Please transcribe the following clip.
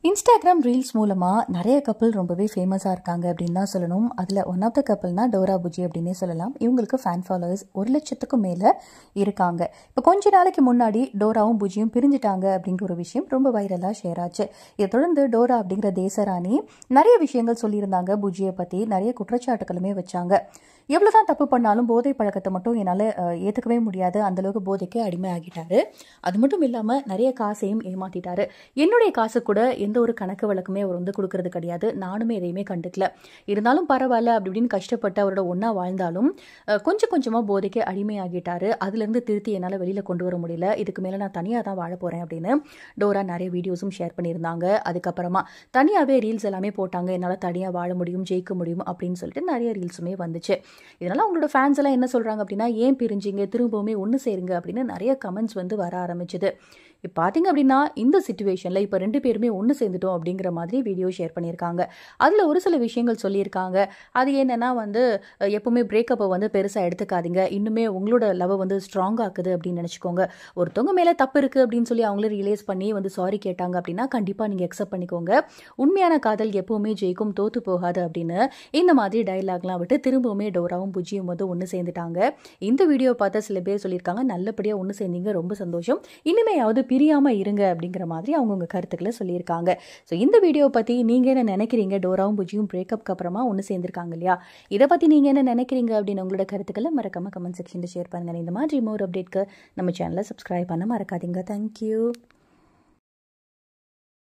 Instagram reels மூலமாக நிறைய கப்பல் ரொம்பவே ஃபேமஸாக இருக்காங்க அப்படின்னு தான் சொல்லணும் அதில் ஒன் ஆஃப் த கப்பல்னா டோரா புஜி அப்படின்னே சொல்லலாம் இவங்களுக்கு ஃபேன் ஃபாலோவர்ஸ் ஒரு லட்சத்துக்கும் மேலே இருக்காங்க இப்போ கொஞ்ச நாளைக்கு முன்னாடி டோராவும் புஜியும் பிரிஞ்சிட்டாங்க அப்படிங்கிற ஒரு விஷயம் ரொம்ப வைரலாக ஷேர் ஆச்சு இதை தொடர்ந்து டோரா அப்படிங்கிற தேசராணி நிறைய விஷயங்கள் சொல்லியிருந்தாங்க புஜியை பற்றி நிறைய குற்றச்சாட்டுகளுமே வச்சாங்க எவ்வளோதான் தப்பு பண்ணாலும் போதை பழக்கத்தை மட்டும் என்னால் ஏற்றுக்கவே முடியாது அந்தளவுக்கு போதைக்கு அடிமை ஆகிட்டாரு அது மட்டும் இல்லாமல் நிறைய காசையும் ஏமாத்திட்டாரு என்னுடைய காசு கூட எந்த ஒரு கணக்கு வழக்குமே அவர் வந்து கொடுக்கறது கிடையாது நானுமே எதையுமே கண்டுக்கல இருந்தாலும் பரவாயில்ல அப்படி இப்படின்னு கஷ்டப்பட்டு அவரோட ஒன்றா வாழ்ந்தாலும் அஹ், கொஞ்சம் கொஞ்சமாக போதைக்கு அடிமையாகிட்டாரு அதுலேருந்து திருத்தி என்னால் வெளியில் கொண்டு வர முடியல இதுக்கு மேலே நான் தனியாக தான் வாழ போகிறேன் அப்படின்னு டோரா நிறைய வீடியோஸும் ஷேர் பண்ணியிருந்தாங்க அதுக்கப்புறமா தனியாகவே ரீல்ஸ் எல்லாமே போட்டாங்க என்னால் தனியாக வாழ முடியும் ஜெயிக்க முடியும் அப்படின்னு சொல்லிட்டு நிறைய ரீல்ஸுமே வந்துச்சு இதனால அவங்களோட ஃபேன்ஸ் எல்லாம் என்ன சொல்கிறாங்க அப்படின்னா ஏன் பிரிஞ்சிங்க திரும்பவுமே ஒன்று சேருங்க அப்படின்னு நிறைய கமெண்ட்ஸ் வந்து வர ஆரம்பிச்சுது இப்போ பார்த்தீங்க அப்படின்னா இந்த சுச்சுவேஷனில் இப்போ ரெண்டு பேருமே ஒன்று சேர்ந்துட்டோம் அப்படிங்கிற மாதிரி வீடியோ ஷேர் பண்ணியிருக்காங்க அதில் ஒரு சில விஷயங்கள் சொல்லியிருக்காங்க அது என்னென்னா வந்து அஹ், எப்பவுமே பிரேக்கப்பை வந்து பெருசாக எடுத்துக்காதீங்க இன்னுமே உங்களோட லவ்வை வந்து ஸ்ட்ராங் ஆக்குது அப்படின்னு நினச்சிக்கோங்க ஒருத்தவங்க மேலே தப்பு இருக்குது அப்படின்னு சொல்லி அவங்களே ரியலைஸ் பண்ணி வந்து சாரி கேட்டாங்க அப்படின்னா கண்டிப்பாக நீங்கள் அக்செப்ட் பண்ணிக்கோங்க உண்மையான காதல் எப்பவுமே ஜெயிக்கும் தோத்து போகாது அப்படின்னு இந்த மாதிரி டைலாக்லாம் விட்டு திரும்பவுமே டோராவும் புஜியும் வந்து ஒன்று சேர்ந்துட்டாங்க இந்த வீடியோ பார்த்த சில பேர் சொல்லியிருக்காங்க நல்லபடியாக ஒன்று சேர்ந்தீங்க ரொம்ப சந்தோஷம் இனிமையாவது பிரியாமல் இருங்க அப்படிங்கிற மாதிரி அவங்கவுங்க கருத்துக்களை சொல்லியிருக்காங்க ஸோ இந்த வீடியோ பற்றி நீங்கள் என்ன நினைக்கிறீங்க டோராவும் புஜியும் பிரேக்கப்க்கு அப்புறமா ஒன்று சேர்ந்துருக்காங்க இல்லையா இதை பற்றி நீங்கள் என்ன நினைக்கிறீங்க அப்படின்னு உங்களோட கருத்துக்களை மறக்காம கமெண்ட் செக்ஷனில் ஷேர் பண்ணுங்கள் இந்த மாதிரி மோர் அப்டேட்க்கு நம்ம சேனலை சப்ஸ்கிரைப் பண்ண மறக்காதீங்க தேங்க்யூ